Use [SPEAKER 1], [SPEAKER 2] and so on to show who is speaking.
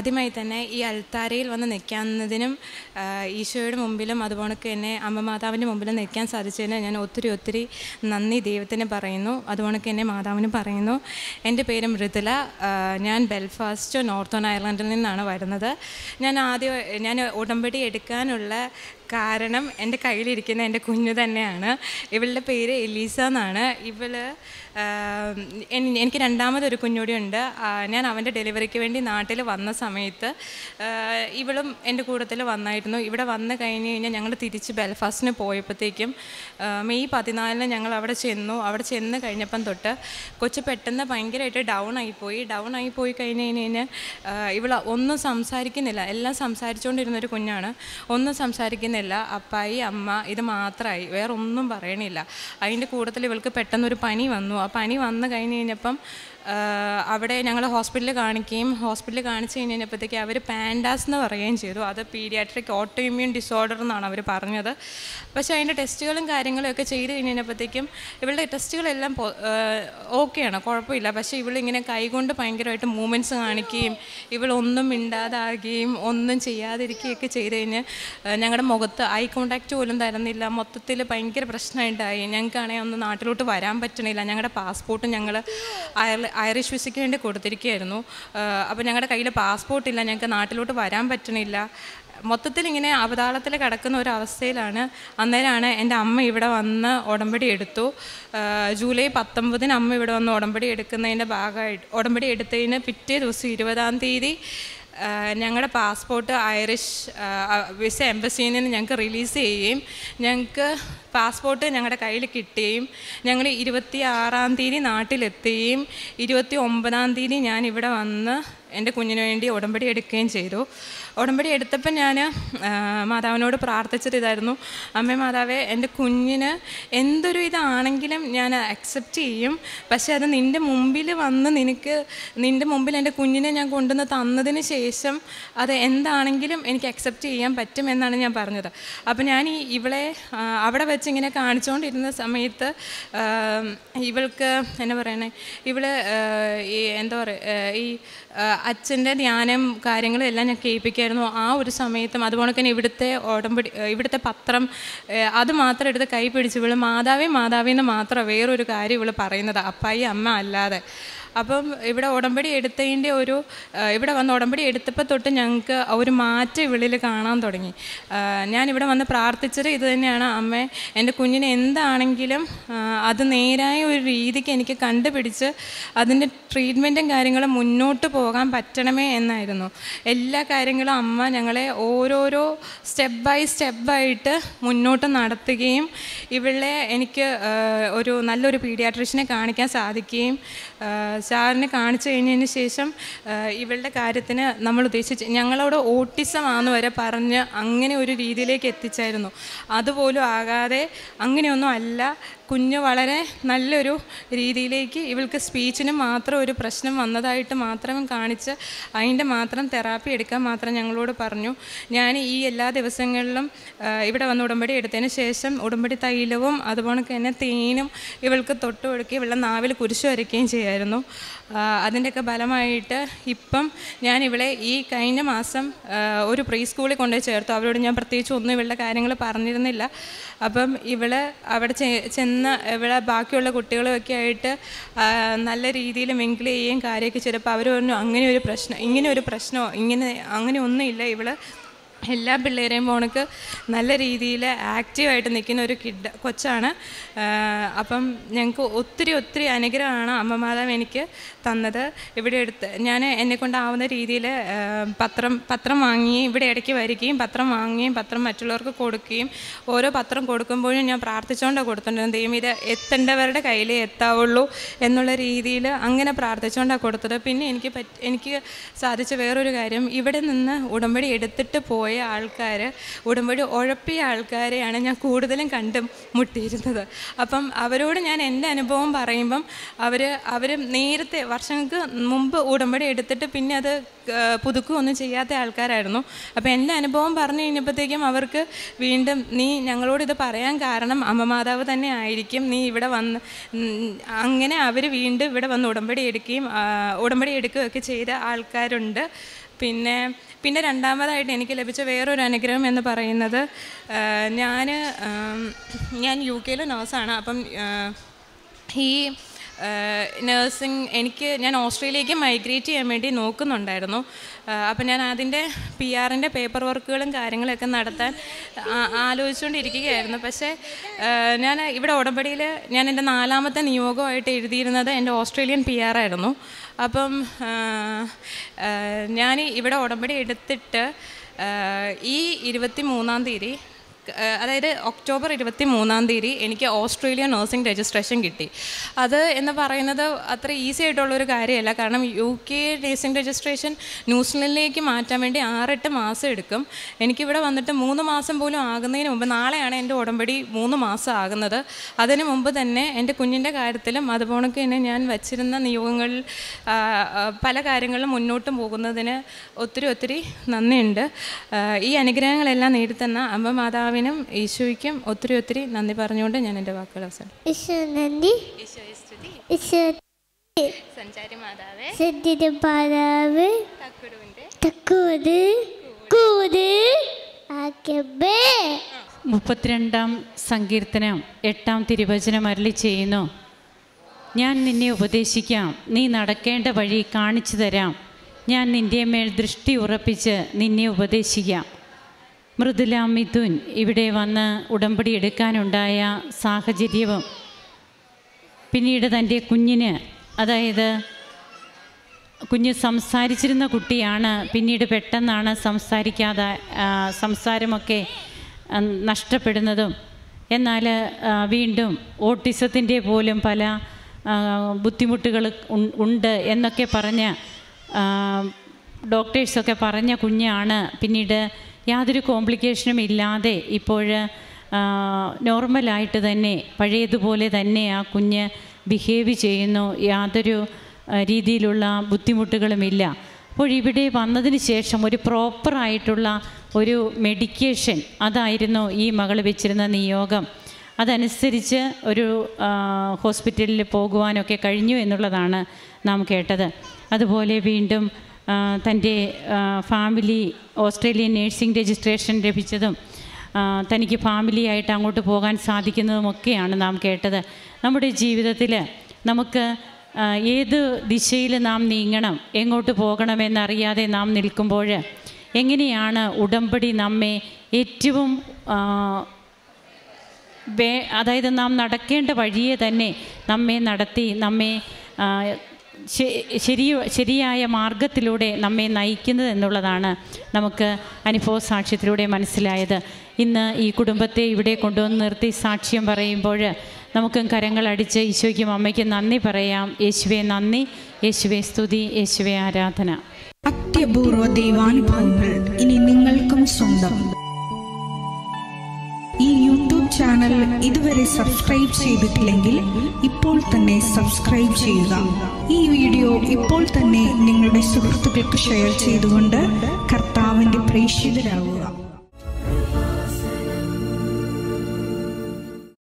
[SPEAKER 1] ആദ്യമായി തന്നെ ഈ അൽത്താരയിൽ വന്ന് നിൽക്കാവുന്നതിനും ആ, ഈശോയുടെ മുമ്പിലും അതുപോലെ തന്നെ അമ്മ മാതാവിൻ്റെ മുമ്പിലും നിൽക്കാൻ സാധിച്ചതിന് ഞാൻ ഒത്തിരി ഒത്തിരി നന്ദി ദൈവത്തിന് പറയുന്നു അതുപോലെ തന്നെ മാതാവിന് പറയുന്നു എൻ്റെ പേര് മൃദുല ആ, ഞാൻ ബെൽഫാസ്റ്റ് നോർത്തേൺ അയർലൻഡിൽ നിന്നാണ് വരുന്നത് ഞാൻ ആദ്യം ഞാൻ ഉടമ്പടി എടുക്കാനുള്ള കാരണം എൻ്റെ കയ്യിലിരിക്കുന്ന എൻ്റെ കുഞ്ഞു തന്നെയാണ് ഇവളുടെ പേര് എലീസ എന്നാണ് ഇവള് ആം, എൻ- എനിക്ക് രണ്ടാമതൊരു കുഞ്ഞൂടി ഉണ്ട് ആ, ഞാൻ അവൻ്റെ ഡെലിവറിക്ക് വേണ്ടി നാട്ടിൽ വന്ന സമയത്ത് ആ, ഇവളും എൻ്റെ കൂട്ടത്തിൽ വന്നായിരുന്നു ഇവിടെ വന്ന് കഴിഞ്ഞ് കഴിഞ്ഞാൽ ഞങ്ങൾ തിരിച്ച് ബെൽഫാസ്റ്റിന് പോയപ്പോഴത്തേക്കും ആ, മെയ് പതിനാലിന് ഞങ്ങൾ അവിടെ ചെന്നു അവിടെ ചെന്ന് കഴിഞ്ഞപ്പം തൊട്ട് കൊച്ചു പെട്ടെന്ന് ഭയങ്കരമായിട്ട് ഡൗൺ ആയിപ്പോയി ഡൗൺ ആയി പോയി കഴിഞ്ഞ് കഴിഞ്ഞ് കഴിഞ്ഞാൽ ഇവൾ ഒന്നും സംസാരിക്കുന്നില്ല എല്ലാം സംസാരിച്ചുകൊണ്ടിരുന്നൊരു കുഞ്ഞാണ് ഒന്നും സംസാരിക്കുന്നില്ല അപ്പായി അമ്മ ഇത് മാത്രമായി വേറെ ഒന്നും പറയണില്ല അതിൻ്റെ കൂട്ടത്തിൽ ഇവൾക്ക് പെട്ടെന്നൊരു പനി വന്നു ആ പനി വന്നു കഴിഞ്ഞ് കഴിഞ്ഞപ്പം ആ, അവിടെ ഞങ്ങൾ ഹോസ്പിറ്റലിൽ കാണിക്കുകയും ഹോസ്പിറ്റലിൽ കാണിച്ച് കഴിഞ്ഞ് കഴിഞ്ഞപ്പോഴത്തേക്ക് അവർ പാൻഡാസ് എന്ന് പറയുകയും ചെയ്തു അത് പീഡിയാട്രിക് ഓട്ടോ ഇമ്മ്യൂൺ ഡിസോർഡർ എന്നാണ് അവർ പറഞ്ഞത് പക്ഷേ അതിൻ്റെ ടെസ്റ്റുകളും കാര്യങ്ങളും ഒക്കെ ചെയ്ത് കഴിഞ്ഞപ്പോഴത്തേക്കും ഇവളുടെ ടെസ്റ്റുകളെല്ലാം ഓക്കെയാണ് കുഴപ്പമില്ല പക്ഷേ ഇവളിങ്ങനെ കൈകൊണ്ട് ഭയങ്കരമായിട്ട് മൂവ്മെൻറ്റ്സ് കാണിക്കുകയും ഇവളൊന്നും മിണ്ടാതാകുകയും ഒന്നും ചെയ്യാതിരിക്കുകയൊക്കെ ചെയ്ത് കഴിഞ്ഞ് ഞങ്ങളുടെ മുഖത്ത് ഐ കോണ്ടാക്റ്റ് പോലും തരുന്നില്ല മൊത്തത്തിൽ ഭയങ്കര പ്രശ്നമുണ്ടായി ഞങ്ങൾക്കാണെങ്കിൽ ഒന്ന് നാട്ടിലോട്ട് വരാൻ പറ്റണില്ല ഞങ്ങളുടെ പാസ്പോർട്ട് ഞങ്ങൾ അയർ ഐറിഷ് വിസയ്ക്ക് വേണ്ടി കൊടുത്തിരിക്കുകയായിരുന്നു അപ്പോൾ ഞങ്ങളുടെ കയ്യിൽ പാസ്പോർട്ട് ഇല്ല ഞങ്ങൾക്ക് നാട്ടിലോട്ട് വരാൻ പറ്റണില്ല മൊത്തത്തിൽ ഇങ്ങനെ അവതാളത്തിൽ കിടക്കുന്ന ഒരു അവസ്ഥയിലാണ് അന്നേരമാണ് എൻ്റെ അമ്മ ഇവിടെ വന്ന് ഉടമ്പടി എടുത്തു ആ, ജൂലൈ പത്തൊമ്പതിന് അമ്മ ഇവിടെ വന്ന് ഉടമ്പടി എടുക്കുന്നതിൻ്റെ ഭാഗമായിട്ട് ഉടമ്പടി എടുത്തതിന് പിറ്റേ ദിവസം ഇരുപതാം തീയതി ഞങ്ങളുടെ പാസ്പോർട്ട് ഐറിഷ് ആ, വിസ എംബസിയിൽ നിന്ന് ഞങ്ങൾക്ക് റിലീസ് ചെയ്യുകയും ഞങ്ങൾക്ക് പാസ്പോർട്ട് ഞങ്ങളുടെ കയ്യിൽ കിട്ടുകയും ഞങ്ങൾ ഇരുപത്തി ആറാം തീയതി നാട്ടിലെത്തുകയും ഇരുപത്തി ഒമ്പതാം തീയതി ഞാൻ ഇവിടെ വന്ന് എൻ്റെ കുഞ്ഞിന് വേണ്ടി ഉടമ്പടി എടുക്കുകയും ചെയ്തു ഉടമ്പടി എടുത്തപ്പോൾ ഞാൻ മാതാവിനോട് പ്രാർത്ഥിച്ചത് ഇതായിരുന്നു അമ്മ മാതാവേ എൻ്റെ കുഞ്ഞിന് എന്തൊരു ഇതാണെങ്കിലും ഞാൻ അക്സെപ്റ്റ് ചെയ്യും പക്ഷേ അത് നിൻ്റെ മുമ്പിൽ വന്ന് നിനക്ക് നിൻ്റെ മുമ്പിൽ എൻ്റെ കുഞ്ഞിനെ ഞാൻ കൊണ്ടുവന്ന് തന്നതിന് ശേഷം അത് എന്താണെങ്കിലും എനിക്ക് അക്സെപ്റ്റ് ചെയ്യാൻ പറ്റും എന്നാണ് ഞാൻ പറഞ്ഞത് അപ്പോൾ ഞാൻ ഈ ഇവളെ ആ, അവിടെ വെച്ച് ഇങ്ങനെ കാണിച്ചുകൊണ്ടിരുന്ന സമയത്ത് ആ, ഇവൾക്ക് എന്നാ പറയണേ ഇവള് ആ, ഈ എന്താ പറയുക ഈ അച്ഛൻ്റെ ധ്യാനം കാര്യങ്ങളും എല്ലാം ഞാൻ കേൾപ്പിക്കായിരുന്നു ആ ഒരു സമയത്തും അതുപോലെ തന്നെ ഇവിടുത്തെ ഉടമ്പടി ഇവിടുത്തെ പത്രം ഏഹ്, അത് മാത്രം എടുത്ത് കൈ പിടിച്ച് ഇവള് മാതാവേ മാതാവേ എന്ന് മാത്രം വേറൊരു കാര്യം ഇവള് പറയുന്നത് അപ്പായി അമ്മ അല്ലാതെ അപ്പം ഇവിടെ ഉടമ്പടി എടുത്തതിൻ്റെ ഒരു ആ, ഇവിടെ വന്ന് ഉടമ്പടി എടുത്തപ്പോൾ തൊട്ട് ഞങ്ങൾക്ക് ഒരു മാറ്റം ഇവളിൽ കാണാൻ തുടങ്ങി ആ, ഞാനിവിടെ വന്ന് പ്രാർത്ഥിച്ചത് ഇത് തന്നെയാണ് അമ്മ എൻ്റെ കുഞ്ഞിന് എന്താണെങ്കിലും ആ, അത് നേരായ ഒരു രീതിക്ക് എനിക്ക് കണ്ടുപിടിച്ച് അതിൻ്റെ ട്രീറ്റ്മെൻറ്റും കാര്യങ്ങളും മുന്നോട്ട് പോകാൻ പറ്റണമേ എന്നായിരുന്നു എല്ലാ കാര്യങ്ങളും അമ്മ ഞങ്ങളെ ഓരോരോ സ്റ്റെപ്പ് ബൈ സ്റ്റെപ്പായിട്ട് മുന്നോട്ട് നടത്തുകയും ഇവളെ എനിക്ക് ആ, ഒരു നല്ലൊരു പീഡിയാട്രീഷനെ കാണിക്കാൻ സാധിക്കുകയും ആ, സാറിനെ കാണിച്ചു കഴിഞ്ഞതിന് ശേഷം ആ, ഇവളുടെ കാര്യത്തിന് നമ്മൾ ഉദ്ദേശിച്ച് ഞങ്ങളോട് ഓട്ടിസം ആന്ന് വരെ പറഞ്ഞ് അങ്ങനെ ഒരു രീതിയിലേക്ക് എത്തിച്ചായിരുന്നു അതുപോലും ആകാതെ അങ്ങനെയൊന്നും അല്ല കുഞ്ഞ് വളരെ നല്ലൊരു രീതിയിലേക്ക് ഇവൾക്ക് സ്പീച്ചിന് മാത്രം ഒരു പ്രശ്നം വന്നതായിട്ട് മാത്രം കാണിച്ച് അതിൻ്റെ മാത്രം തെറാപ്പി എടുക്കാൻ മാത്രം ഞങ്ങളോട് പറഞ്ഞു ഞാൻ ഈ എല്ലാ ദിവസങ്ങളിലും ആ, ഇവിടെ വന്ന് ഉടമ്പടി എടുത്തതിന് ശേഷം ഉടമ്പടി തൈലവും അതുപോലെ തന്നെ തേനും ഇവൾക്ക് തൊട്ട് കൊടുക്കുകയും ഇവളുടെ നാവിൽ കുരിശ് വരയ്ക്കുകയും ചെയ്യായിരുന്നു ആ, അതിൻ്റെയൊക്കെ ഫലമായിട്ട് ഇപ്പം ഞാൻ ഇവളെ ഈ കഴിഞ്ഞ മാസം ആ, ഒരു പ്രീ സ്കൂളിൽ കൊണ്ടുപോയി ചേർത്തു അവരോട് ഞാൻ പ്രത്യേകിച്ച് ഒന്നും ഇവളുടെ കാര്യങ്ങൾ പറഞ്ഞിരുന്നില്ല അപ്പം ഇവള് അവിടെ ചെ ചെന്ന് ഇവിടെ ബാക്കിയുള്ള കുട്ടികളുമൊക്കെ ആയിട്ട് ആ, നല്ല രീതിയിൽ മിങ്കിൾ ചെയ്യുകയും കാര്യമൊക്കെ ചെയ്തപ്പോൾ അവർ പറഞ്ഞു അങ്ങനെ ഒരു പ്രശ്നം ഇങ്ങനെ ഒരു പ്രശ്നമോ ഇങ്ങനെ അങ്ങനെ ഒന്നുമില്ല ഇവള് എല്ലാ പിള്ളേരെയും പോണക്ക് നല്ല രീതിയിൽ ആക്റ്റീവായിട്ട് നിൽക്കുന്ന ഒരു കിഡ് കൊച്ചാണ് ആ, അപ്പം ഞങ്ങൾക്ക് ഒത്തിരി ഒത്തിരി അനുഗ്രഹമാണ് അമ്മ മാതാവ് എനിക്ക് തന്നത് ഇവിടെ എടുത്ത് ഞാൻ എന്നെ കൊണ്ടാവുന്ന രീതിയിൽ പത്രം പത്രം വാങ്ങുകയും ഇവിടെ ഇടയ്ക്ക് വരികയും പത്രം വാങ്ങുകയും പത്രം മറ്റുള്ളവർക്ക് കൊടുക്കുകയും ഓരോ പത്രം കൊടുക്കുമ്പോഴും ഞാൻ പ്രാർത്ഥിച്ചുകൊണ്ടാണ് കൊടുത്തിട്ടുണ്ടായിരുന്നത് ദൈവം ഇത് എത്തേണ്ടവരുടെ കയ്യിലേ എത്താവുള്ളൂ എന്നുള്ള രീതിയിൽ അങ്ങനെ പ്രാർത്ഥിച്ചുകൊണ്ടാണ് കൊടുത്തത് പിന്നെ എനിക്ക് പറ്റ എനിക്ക് സാധിച്ച വേറൊരു കാര്യം ഇവിടെ നിന്ന് ഉടമ്പടി എടുത്തിട്ട് പോയ ആൾക്കാർ ഉടമ്പടി ഉഴപ്പിയ ആൾക്കാരെയാണ് ഞാൻ കൂടുതലും കണ്ട് മുട്ടിയിരുന്നത് അപ്പം അവരോട് ഞാൻ എൻ്റെ അനുഭവം പറയുമ്പം അവർ അവർ നേരത്തെ വർഷങ്ങൾക്ക് മുമ്പ് ഉടമ്പടി എടുത്തിട്ട് പിന്നെ അത് ആ, പുതുക്കുകയൊന്നും ചെയ്യാത്ത ആൾക്കാരായിരുന്നു അപ്പോൾ എൻ്റെ അനുഭവം പറഞ്ഞു കഴിഞ്ഞപ്പോഴത്തേക്കും അവർക്ക് വീണ്ടും നീ ഞങ്ങളോട് ഇത് പറയാൻ കാരണം അമ്മ മാതാവ് തന്നെ ആയിരിക്കും നീ ഇവിടെ വന്ന് ഉം, അങ്ങനെ അവർ വീണ്ടും ഇവിടെ വന്ന് ഉടമ്പടി എടുക്കുകയും ആ, ഉടമ്പടി എടുക്കുകയൊക്കെ ചെയ്ത ആൾക്കാരുണ്ട് പിന്നെ പിന്നെ രണ്ടാമതായിട്ട് എനിക്ക് ലഭിച്ച വേറൊരു അനുഗ്രഹം എന്ന് പറയുന്നത് ഞാൻ ഞാൻ യു കെയിൽ നേഴ്സാണ് അപ്പം ആ, ഈ നേഴ്സിംഗ് എനിക്ക് ഞാൻ ഓസ്ട്രേലിയയിലേക്ക് മൈഗ്രേറ്റ് ചെയ്യാൻ വേണ്ടി നോക്കുന്നുണ്ടായിരുന്നു അപ്പം ഞാൻ അതിൻ്റെ പി ആറിൻ്റെ പേപ്പർ വർക്കുകളും കാര്യങ്ങളൊക്കെ നടത്താൻ ആ- ആലോചിച്ചുകൊണ്ടിരിക്കുകയായിരുന്നു പക്ഷേ ആ, ഞാൻ ഇവിടെ ഉടമ്പടിയിൽ ഞാൻ എൻ്റെ നാലാമത്തെ നിയോഗമായിട്ട് എഴുതിയിരുന്നത് എൻ്റെ ഓസ്ട്രേലിയൻ പി ആറായിരുന്നു അപ്പം ആ, ആ, ഞാൻ ഇവിടെ ഉടമ്പടി എടുത്തിട്ട് ആ, ഈ ഇരുപത്തി മൂന്നാം തീയതി ആ, അതായത് ഒക്ടോബർ ഇരുപത്തി മൂന്നാം തീയതി എനിക്ക് ഓസ്ട്രേലിയ നഴ്സിംഗ് രജിസ്ട്രേഷൻ കിട്ടി അത് എന്ന് പറയുന്നത് അത്ര ഈസി ആയിട്ടുള്ളൊരു കാര്യമല്ല കാരണം യു കെ നഴ്സിംഗ് രജിസ്ട്രേഷൻ ന്യൂസിലൻഡിലേക്ക് മാറ്റാൻ വേണ്ടി ആറെട്ട് മാസം എടുക്കും എനിക്കിവിടെ വന്നിട്ട് മൂന്ന് മാസം പോലും ആകുന്നതിന് മുമ്പ് നാളെയാണ് എൻ്റെ ഉടമ്പടി മൂന്ന് മാസം ആകുന്നത് അതിന് മുമ്പ് തന്നെ എൻ്റെ കുഞ്ഞിൻ്റെ കാര്യത്തിലും അതുപോലെ തന്നെ ഞാൻ വച്ചിരുന്ന നിയോഗങ്ങളിൽ ആ, ആ, പല കാര്യങ്ങളിലും മുന്നോട്ട് പോകുന്നതിന് ഒത്തിരി ഒത്തിരി നന്ദിയുണ്ട് ആ, ഈ അനുഗ്രഹങ്ങളെല്ലാം നേടിത്തന്ന അമ്മ മാതാവിനും ഈശോയ്ക്കും ഒത്തിരി ഒത്തിരി നന്ദി പറഞ്ഞുകൊണ്ട് ഞാൻ എൻ്റെ വാക്കുകൾ അവസാനം
[SPEAKER 2] ഈശോ നന്ദി
[SPEAKER 1] ഈശോയെ സ്തുതി
[SPEAKER 2] ഈശോ
[SPEAKER 1] സഞ്ചാരി മാതാവേ
[SPEAKER 2] സദ്യയുടെ പാതാവ്
[SPEAKER 1] തക്കുടുവിൻ്റെ
[SPEAKER 2] തക്കൂത് കൂത് ആക്കബേ
[SPEAKER 3] മുപ്പത്തിരണ്ടാം സങ്കീർത്തനം എട്ടാം തിരുവചനം അരളി ചെയ്യുന്നു ഞാൻ നിന്നെ ഉപദേശിക്കാം നീ നടക്കേണ്ട വഴി കാണിച്ചു തരാം ഞാൻ നിൻ്റെ മേൽ ദൃഷ്ടി ഉറപ്പിച്ച് നിന്നെ ഉപദേശിക്കാം മൃദുല മിഥുൻ ഇവിടെ വന്ന് ഉടമ്പടി എടുക്കാനുണ്ടായ സാഹചര്യവും പിന്നീട് തൻ്റെ കുഞ്ഞിന് അതായത് കുഞ്ഞ് സംസാരിച്ചിരുന്ന കുട്ടിയാണ് പിന്നീട് പെട്ടെന്നാണ് സംസാരിക്കാതെ ആ, സംസാരമൊക്കെ ആ, നഷ്ടപ്പെടുന്നതും എന്നാൽ ആ, വീണ്ടും ഓട്ടിസത്തിൻ്റെ പോലും പല ആ, ബുദ്ധിമുട്ടുകൾ ഉൺ- ഉണ്ട് എന്നൊക്കെ പറഞ്ഞ് ആ, ഡോക്ടേഴ്സൊക്കെ പറഞ്ഞ കുഞ്ഞാണ് പിന്നീട് യാതൊരു കോംപ്ലിക്കേഷനും ഇല്ലാതെ ഇപ്പോൾ നോർമലായിട്ട് തന്നെ പഴയതുപോലെ തന്നെ ആ കുഞ്ഞ് ബിഹേവ് ചെയ്യുന്നു യാതൊരു ആ, രീതിയിലുള്ള ബുദ്ധിമുട്ടുകളുമില്ല അപ്പോൾ ഇവിടെ വന്നതിന് ശേഷം ഒരു പ്രോപ്പറായിട്ടുള്ള ഒരു മെഡിക്കേഷൻ അതായിരുന്നു ഈ മകൾ വെച്ചിരുന്ന നിയോഗം അതനുസരിച്ച് ഒരു ആ, ഹോസ്പിറ്റലിൽ പോകുവാനൊക്കെ കഴിഞ്ഞു എന്നുള്ളതാണ് നാം കേട്ടത് അതുപോലെ വീണ്ടും ആ, തൻ്റെ ആ, ഫാമിലി ഓസ്ട്രേലിയൻ നേഴ്സിംഗ് രജിസ്ട്രേഷൻ ലഭിച്ചതും ആ, തനിക്ക് ഫാമിലിയായിട്ട് അങ്ങോട്ട് പോകാൻ സാധിക്കുന്നതുമൊക്കെയാണ് നാം കേട്ടത് നമ്മുടെ ജീവിതത്തിൽ നമുക്ക് ആ, ഏത് ദിശയിൽ നാം നീങ്ങണം എങ്ങോട്ട് പോകണമെന്നറിയാതെ നാം നിൽക്കുമ്പോൾ എങ്ങനെയാണ് ഉടമ്പടി നമ്മെ ഏറ്റവും ആ, വേ അതായത് നാം നടക്കേണ്ട വഴിയെ തന്നെ നമ്മെ നടത്തി നമ്മെ ആ, ശ- ശരി ശരിയായ മാർഗത്തിലൂടെ നമ്മെ നയിക്കുന്നത് എന്നുള്ളതാണ് നമുക്ക് അനുഭവ സാക്ഷ്യത്തിലൂടെ മനസ്സിലായത് ഇന്ന് ഈ കുടുംബത്തെ ഇവിടെ കൊണ്ടുവന്ന് നിർത്തി സാക്ഷ്യം പറയുമ്പോൾ നമുക്കും കരങ്ങളടിച്ച് ഈശോയ്ക്കും അമ്മയ്ക്കും നന്ദി പറയാം യേശുവെ നന്ദി യേശുവെ സ്തുതി യേശുവെ ആരാധന
[SPEAKER 4] അത്യപൂർവ ദൈവാനുഭവങ്ങൾ ഇനി നിങ്ങൾക്കും സ്വന്തം ഈ യൂട്യൂബ് ചാനൽ ഇതുവരെ സബ്സ്ക്രൈബ് ചെയ്തിട്ടില്ലെങ്കിൽ ഇപ്പോൾ തന്നെ സബ്സ്ക്രൈബ് ചെയ്യുക ഈ വീഡിയോ ഇപ്പോൾ തന്നെ നിങ്ങളുടെ സുഹൃത്തുക്കൾക്ക് ഷെയർ ചെയ്തുകൊണ്ട് കർത്താവിന്റെ പ്രേക്ഷിതരാകുക